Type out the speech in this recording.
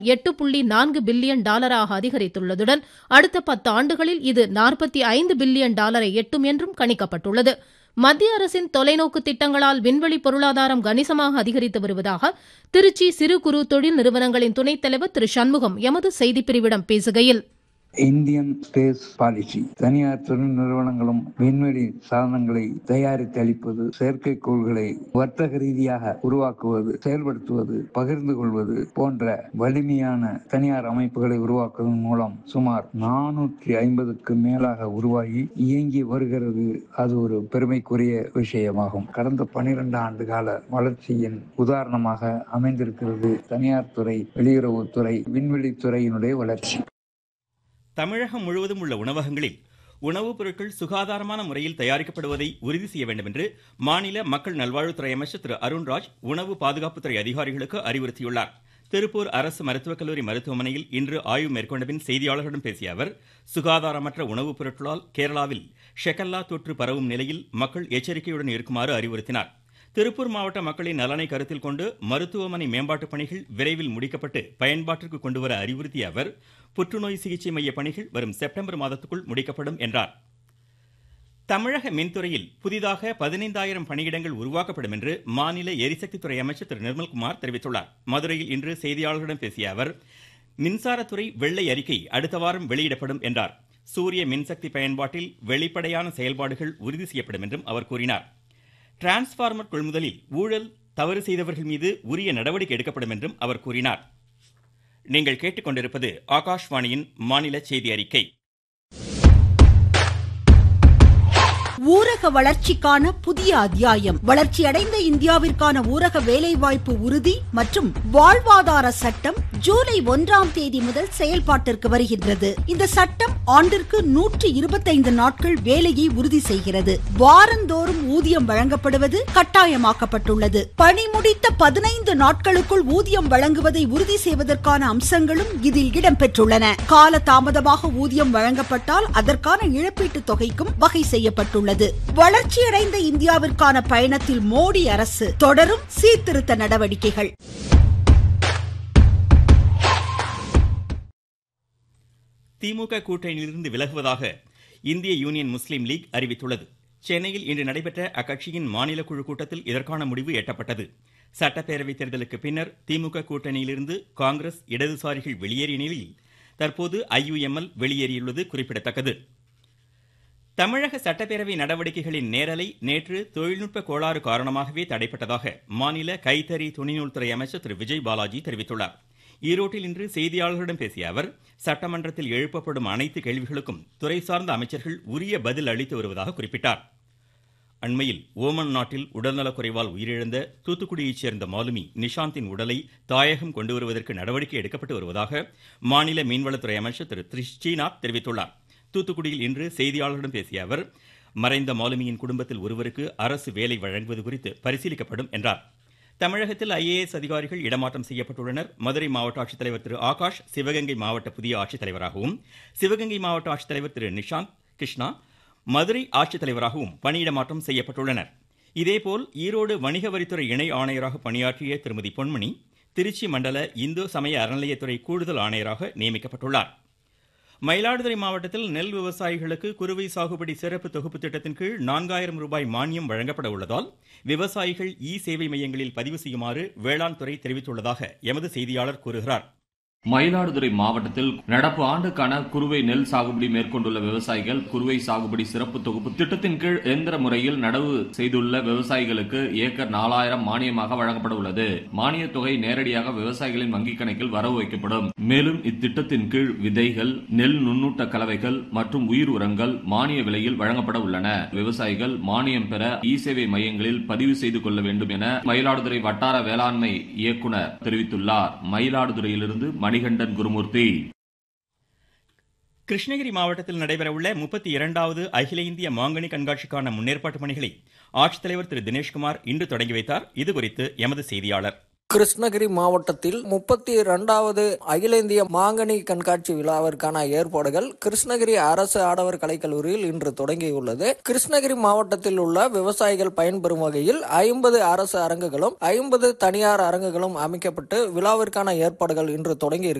எட்டு புள்ளி நான்கு பில்லியன் டாலராக அதிகரித்துள்ளதுடன் அடுத்த பத்து ஆண்டுகளில் இது நாற்பத்தி ஐந்து பில்லியன் டாலரை எட்டும் என்றும் கணிக்கப்பட்டுள்ளது மத்திய அரசின் தொலைநோக்கு திட்டங்களால் விண்வெளி பொருளாதாரம் கணிசமாக அதிகரித்து வருவதாக திருச்சி சிறு குறு தொழில் நிறுவனங்களின் துணைத் தலைவர் திரு சண்முகம் எமது செய்திப்பிரிவிடம் பேசுகையில் இந்தியன் ஸ்பேஸ் பாலிசி தனியார் தொழில் நிறுவனங்களும் விண்வெளி சாதனங்களை தயாரித்து அளிப்பது செயற்கைக்கோள்களை வர்த்தக ரீதியாக உருவாக்குவது செயல்படுத்துவது பகிர்ந்து கொள்வது போன்ற வலிமையான தனியார் அமைப்புகளை உருவாக்குவதன் மூலம் சுமார் நானூற்றி ஐம்பதுக்கு மேலாக உருவாகி இயங்கி வருகிறது அது ஒரு பெருமைக்குரிய விஷயமாகும் கடந்த பனிரெண்டு ஆண்டு கால வளர்ச்சியின் உதாரணமாக அமைந்திருக்கிறது தனியார் துறை வெளியுறவுத்துறை விண்வெளித்துறையினுடைய வளர்ச்சி தமிழகம் முழுவதும் உள்ள உணவகங்களில் உணவுப் பொருட்கள் சுகாதாரமான முறையில் தயாரிக்கப்படுவதை உறுதி செய்ய வேண்டும் என்று மாநில மக்கள் நல்வாழ்வுத்துறை அமைச்சர் திரு அருண்ராஜ் உணவு பாதுகாப்புத்துறை அதிகாரிகளுக்கு அறிவுறுத்தியுள்ளார் திருப்பூர் அரசு மருத்துவக் கல்லூரி மருத்துவமனையில் இன்று ஆய்வு மேற்கொண்ட பின் செய்தியாளர்களிடம் பேசிய அவர் சுகாதாரமற்ற உணவுப் பொருட்களால் கேரளாவில் ஷெகல்லா தொற்று பரவும் நிலையில் மக்கள் எச்சரிக்கையுடன் இருக்குமாறு அறிவுறுத்தினார் திருப்பூர் மாவட்ட மக்களின் நலனை கருத்தில் கொண்டு மருத்துவமனை மேம்பாட்டுப் பணிகள் விரைவில் முடிக்கப்பட்டு பயன்பாட்டிற்கு கொண்டுவர அறிவுறுத்திய அவர் புற்றுநோய் சிகிச்சை மைய பணிகள் வரும் செப்டம்பர் மாதத்துக்குள் முடிக்கப்படும் என்றார் தமிழக மின்துறையில் புதிதாக பதினைந்தாயிரம் பணியிடங்கள் உருவாக்கப்படும் என்று மாநில எரிசக்தித்துறை அமைச்சர் திரு நிர்மல்குமார் தெரிவித்துள்ளார் மதுரையில் இன்று செய்தியாளர்களிடம் பேசிய அவர் மின்சாரத்துறை வெள்ளை அறிக்கை அடுத்த வாரம் வெளியிடப்படும் என்றார் சூரிய மின்சக்தி பயன்பாட்டில் வெளிப்படையான செயல்பாடுகள் உறுதி செய்யப்படும் என்றும் அவர் கூறினார் டிரான்ஸ்பார்மர் கொள்முதலில் ஊழல் தவறு செய்தவர்கள் மீது உரிய நடவடிக்கை எடுக்கப்படும் என்றும் அவர் கூறினார் நீங்கள் கேட்டுக்கொண்டிருப்பது ஆகாஷ்வாணியின் மாநில செய்தி அறிக்கை ஊரக வளர்ச்சிக்கான புதிய அத்தியாயம் வளர்ச்சியடைந்த இந்தியாவிற்கான ஊரக வேலைவாய்ப்பு உறுதி மற்றும் வாழ்வாதார சட்டம் ஜூலை ஒன்றாம் தேதி முதல் செயல்பாட்டிற்கு வருகின்றது இந்த சட்டம் ஆண்டிற்கு நூற்றி இருபத்தைந்து நாட்கள் வேலையை உறுதி செய்கிறது வாரந்தோறும் ஊதியம் வழங்கப்படுவது கட்டாயமாக்கப்பட்டுள்ளது பணி முடித்த பதினைந்து நாட்களுக்குள் ஊதியம் வழங்குவதை உறுதி செய்வதற்கான அம்சங்களும் இதில் இடம்பெற்றுள்ளன கால தாமதமாக ஊதியம் வழங்கப்பட்டால் அதற்கான இழப்பீட்டுத் தொகைக்கும் வகை செய்யப்பட்டுள்ளது உள்ளது வளர்ச்சியடைந்த இந்தியாவிற்கான பயணத்தில் மோடி அரசு தொடரும் சீர்திருத்த நடவடிக்கைகள் திமுக கூட்டணியிலிருந்து விலகுவதாக இந்திய யூனியன் முஸ்லீம் லீக் அறிவித்துள்ளது சென்னையில் இன்று நடைபெற்ற அக்கட்சியின் மாநில குழு கூட்டத்தில் இதற்கான முடிவு எட்டப்பட்டது சட்டப்பேரவைத் தேர்தலுக்கு பின்னர் திமுக கூட்டணியிலிருந்து காங்கிரஸ் இடதுசாரிகள் வெளியேறிய நிலையில் தற்போது ஐயுஎம்எல் வெளியேறியுள்ளது குறிப்பிடத்தக்கது தமிழக சட்டப்பேரவை நடவடிக்கைகளின் நேரலை நேற்று தொழில்நுட்ப கோளாறு காரணமாகவே தடைப்பட்டதாக மாநில கைத்தறி துணிநூல்துறை அமைச்சர் திரு விஜய் பாலாஜி தெரிவித்துள்ளார் ஈரோட்டில் இன்று செய்தியாளர்களிடம் பேசிய அவர் சட்டமன்றத்தில் எழுப்பப்படும் அனைத்து கேள்விகளுக்கும் துறை சார்ந்த அமைச்சர்கள் உரிய பதில் அளித்து வருவதாக குறிப்பிட்டார் அண்மையில் ஓமன் நாட்டில் உடல்நலக்குறைவால் உயிரிழந்த தூத்துக்குடியைச் சேர்ந்த மாலுமி நிஷாந்தின் உடலை தாயகம் கொண்டு வருவதற்கு நடவடிக்கை எடுக்கப்பட்டு வருவதாக மாநில மீன்வளத்துறை அமைச்சர் திரு ஸ்ரீநாத் தெரிவித்துள்ளார் தூத்துக்குடியில் இன்று செய்தியாளர்களிடம் பேசிய அவர் மறைந்த மாலுமியின் குடும்பத்தில் ஒருவருக்கு அரசு வேலை வழங்குவது குறித்து பரிசீலிக்கப்படும் என்றார் தமிழகத்தில் ஐஏஎஸ் அதிகாரிகள் இடமாற்றம் செய்யப்பட்டுள்ளனர் மதுரை மாவட்ட ஆட்சித்தலைவர் திரு ஆகாஷ் சிவகங்கை மாவட்ட புதிய ஆட்சித்தலைவராகவும் சிவகங்கை மாவட்ட ஆட்சித்தலைவர் திரு நிஷாந்த் கிருஷ்ணா மதுரை ஆட்சித்தலைவராகவும் பணியிடமாற்றம் செய்யப்பட்டுள்ளனர் இதேபோல் ஈரோடு வணிக வரித்துறை இணை ஆணையராக பணியாற்றிய திருமதி பொன்மணி திருச்சி மண்டல இந்து சமய அறநிலையத்துறை கூடுதல் ஆணையராக நியமிக்கப்பட்டுள்ளார் மயிலாடுதுறை மாவட்டத்தில் நெல் விவசாயிகளுக்கு குறுவை சாகுபடி சிறப்பு தொகுப்பு திட்டத்தின் கீழ் நான்காயிரம் ரூபாய் மானியம் வழங்கப்பட உள்ளதால் விவசாயிகள் இ சேவை மையங்களில் பதிவு செய்யுமாறு வேளாண் துறை தெரிவித்துள்ளதாக எமது செய்தியாளர் கூறுகிறார் மயிலாடுதுறை மாவட்டத்தில் நடப்பு ஆண்டுக்கான குறுவை நெல் சாகுபடி மேற்கொண்டுள்ள விவசாயிகள் குறுவை சாகுபடி சிறப்பு தொகுப்பு திட்டத்தின் கீழ் எந்திர முறையில் நடவு செய்துள்ள விவசாயிகளுக்கு ஏக்கர் நாலாயிரம் மானியமாக வழங்கப்பட உள்ளது மானிய தொகை நேரடியாக விவசாயிகளின் வங்கிக் கணக்கில் வரவு வைக்கப்படும் மேலும் இத்திட்டத்தின் கீழ் விதைகள் நெல் நுண்ணூட்ட கலவைகள் மற்றும் உயிர் உரங்கள் மானிய விலையில் வழங்கப்பட உள்ளன விவசாயிகள் மானியம் பெற இ சேவை மையங்களில் பதிவு செய்து கொள்ள வேண்டும் என மயிலாடுதுறை வட்டார வேளாண்மை இயக்குநர் தெரிவித்துள்ளார் மயிலாடுதுறையிலிருந்து மணிகண்டன் குருமூர்த்தி கிருஷ்ணகிரி மாவட்டத்தில் நடைபெறவுள்ள முப்பத்தி இரண்டாவது அகில இந்திய மாங்கனி கண்காட்சிக்கான முன்னேற்பாட்டு பணிகளை ஆட்சித்தலைவர் திரு தினேஷ்குமார் இன்று தொடங்கி வைத்தார் இதுகுறித்து எமது செய்தியாளர் கிருஷ்ணகிரி மாவட்டத்தில் முப்பத்தி இரண்டாவது அகில இந்திய மாங்கனி கண்காட்சி விழாவிற்கான ஏற்பாடுகள் கிருஷ்ணகிரி அரசு ஆடவர் கலைக்கல்லூரியில் இன்று தொடங்கியுள்ளது கிருஷ்ணகிரி மாவட்டத்தில் உள்ள விவசாயிகள் பயன்பெறும் வகையில் ஐம்பது அரசு அரங்குகளும் ஐம்பது தனியார் அரங்குகளும் அமைக்கப்பட்டு விழாவிற்கான ஏற்பாடுகள் இன்று தொடங்கி